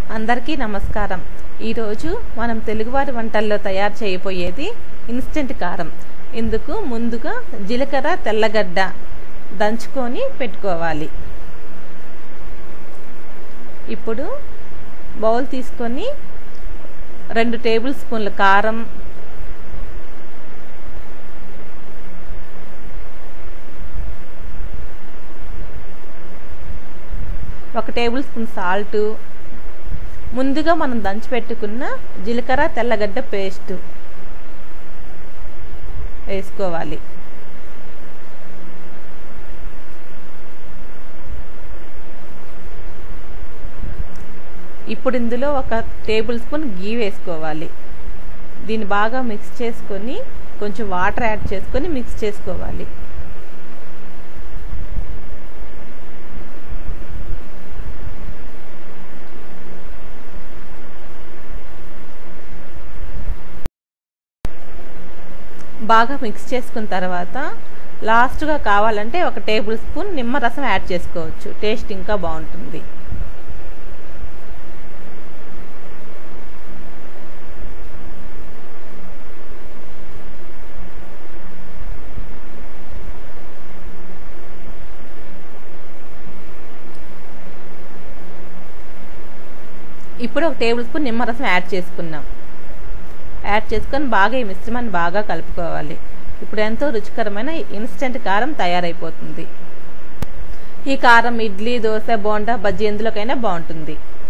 అందరికీ నమస్కారం ఈరోజు మనం తెలుగువారి వంటల్లో తయారు చేయబోయేది ఇన్స్టెంట్ కారం ఇందుకు ముందుగా జీలకర్ర తెల్లగడ్డ దంచుకొని పెట్టుకోవాలి ఇప్పుడు బౌల్ తీసుకొని రెండు టేబుల్ స్పూన్ల కారం ఒక టేబుల్ స్పూన్ సాల్ట్ ముందుగా మనం దంచి పెట్టుకున్న జీలకర్ర తెల్లగడ్డ పేస్ట్ వేసుకోవాలి ఇప్పుడు ఇందులో ఒక టేబుల్ స్పూన్ గీ వేసుకోవాలి దీన్ని బాగా మిక్స్ చేసుకొని కొంచెం వాటర్ యాడ్ చేసుకొని మిక్స్ చేసుకోవాలి బాగా మిక్స్ చేసుకున్న తర్వాత లాస్ట్గా కావాలంటే ఒక టేబుల్ స్పూన్ నిమ్మరసం యాడ్ చేసుకోవచ్చు టేస్ట్ ఇంకా బాగుంటుంది ఇప్పుడు ఒక టేబుల్ స్పూన్ నిమ్మరసం యాడ్ చేసుకున్నాం యాడ్ చేసుకొని బాగా ఈ మిశ్రమాన్ని బాగా కలుపుకోవాలి ఇప్పుడు ఎంతో రుచికరమైన ఇన్స్టెంట్ కారం తయారైపోతుంది ఈ కారం ఇడ్లీ దోశ బోండా బజ్జీ ఎందులోకైనా బాగుంటుంది